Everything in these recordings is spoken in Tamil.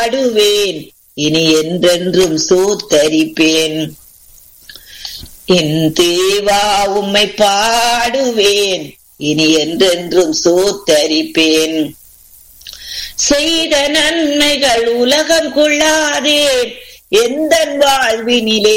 பாடுவேன் இனி என்றென்றும் சோத்தரிப்பேன் என் தேவா உம்மை பாடுவேன் இனி என்றென்றும் சோத்தரிப்பேன் செய்த நன்மைகள் உலகம் கொள்ளாதே எந்த வாழ்வினிலே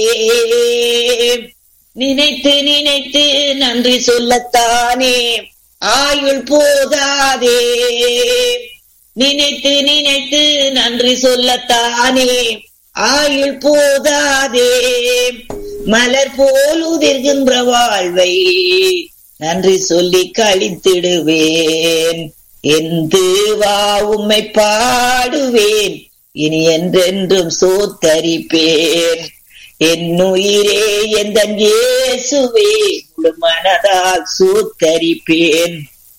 நினைத்து நினைத்து நன்றி சொல்லத்தானே ஆயுள் போதாதே நினைத்து நினைத்து நன்றி சொல்லத்தானே ஆயுள் போதாதே மலர் போல் உதிர்கின்ற வாழ்வை நன்றி சொல்லி கழித்திடுவேன் என் தேவா உம்மை பாடுவேன் இனி என்றென்றும் சோத்தரிப்பேன் என் உயிரே எந்த இயேசுவே முழு மனதால் சோத்தரிப்பேன்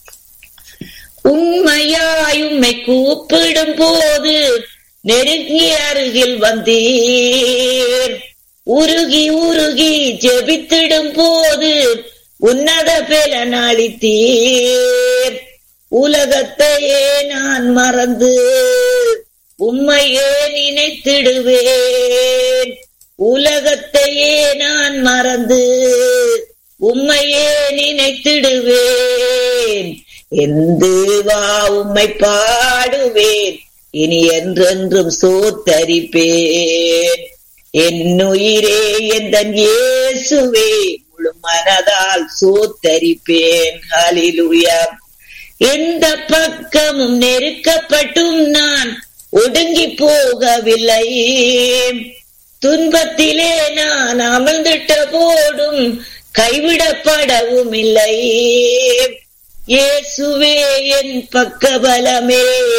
உண்மையாய் உம்மை கூப்பிடும் போது நெருங்கி அருகில் வந்தீர் உருகி உருகி ஜெபித்திடும் போது உன்னத பலன் அளித்தீர் உலகத்தையே நான் மறந்து உம்மையே நினைத்திடுவேன் உலகத்தையே நான் மறந்து உம்மையே நினைத்திடுவேன் எந்தேவா உம்மை பாடுவேன் இனி என்றென்றும் சோத்தரிப்பேன் என் உயிரே எந்த இயேசுவே முழு மனதால் சோத்தரிப்பேன் ஹலிலுயா எந்த பக்கமும் நெருக்கப்பட்டும் நான் ஒடுங்கி போகவில்லை துன்பத்திலே நான் அமர்ந்திட்ட போடும் கைவிடப்படவும் இல்லை இயேசுவே என் பக்கபலமே